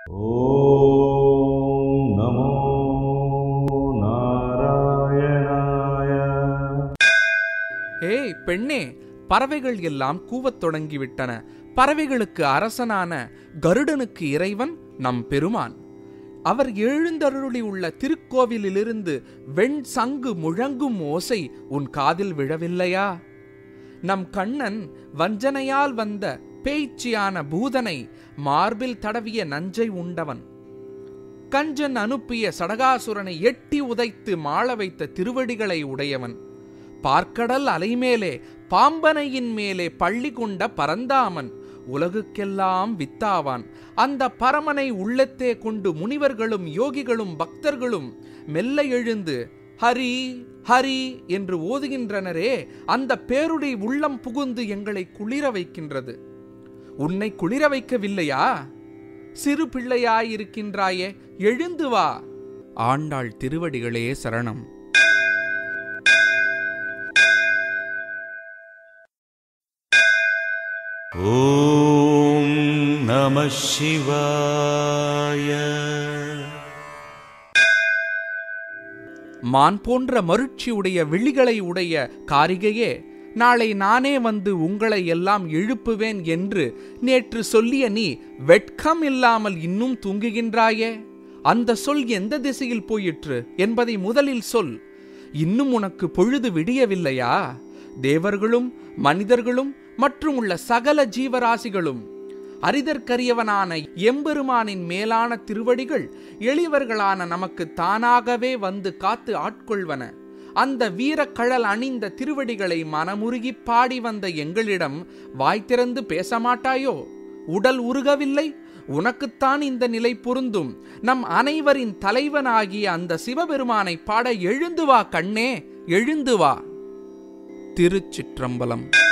ॐ नमो नारायणाय ஏய் பெண்ணே பறவைகள் எல்லாம் கூவத் தொடங்கிவிட்டன பறவைகளுக்கு அரசனான கருடனுக்கு இறைவன் நம் பெருமான் அவர் எழுந்தருளி உள்ள திருக்கோவிலிலிருந்து வெண் சங்கு முழங்கும் ஓசை உன் காதில் விழவில்லையா நம் கண்ணன் வஞ்சனையால் வந்த பேய்ச்சியான பூதனை மார்பில் தடவிய நஞ்சை உண்டவன் கஞ்சன் அனுப்பிய சடகாசுரனை எட்டி உதைத்து மாள வைத்த திருவடிகளை உடையவன் பார்க்கடல் அலைமேலே பாம்பனையின் மேலே பள்ளி கொண்ட பரந்தாமன் உலகுக்கெல்லாம் வித்தாவான் அந்த பரமனை உள்ளத்தே கொண்டு முனிவர்களும் யோகிகளும் பக்தர்களும் மெல்ல எழுந்து ஹரி ஹரி என்று ஓதுகின்றனரே அந்த பேருடை உள்ளம் புகுந்து எங்களை குளிர வைக்கின்றது உன்னை குளிர வைக்கவில்லையா சிறு பிள்ளையாயிருக்கின்றாயே எழுந்து வா ஆண்டாள் திருவடிகளே சரணம் ॐ नमः शिवाय மான் போன்ற மருட்சி உடைய விழிகளை உடைய காரிகையே நாளை நானே வந்து உங்களை எல்லாம் எழுப்புவேன் என்று நேற்று சொல்லிய நீ வெட்கம் இல்லாமல் இன்னும் தூங்குகின்றாயே அந்த சொல் எந்த திசையில் போயிற்று என்பதை முதலில் சொல் இன்னும் உனக்கு பொழுது விடியவில்லையா தேவர்களும் மனிதர்களும் மற்றும் உள்ள சகல ஜீவராசிகளும் அரிதற்கரியவனான எம்பெருமானின் மேலான திருவடிகள் எளியவர்களான நமக்கு தானாகவே வந்து காத்து ஆட்கொள்வன அந்த வீரக்கழல் அணிந்த திருவடிகளை மனமுருகி பாடி வந்த எங்களிடம் வாய் திறந்து பேச மாட்டாயோ உடல் உருகவில்லை உனக்குத்தான் இந்த நிலை பொருந்தும் நம் அனைவரின் தலைவனாகிய அந்த சிவபெருமானை பாட எழுந்து வா கண்ணே எழுந்து வா திருச்சிற்றம்பலம்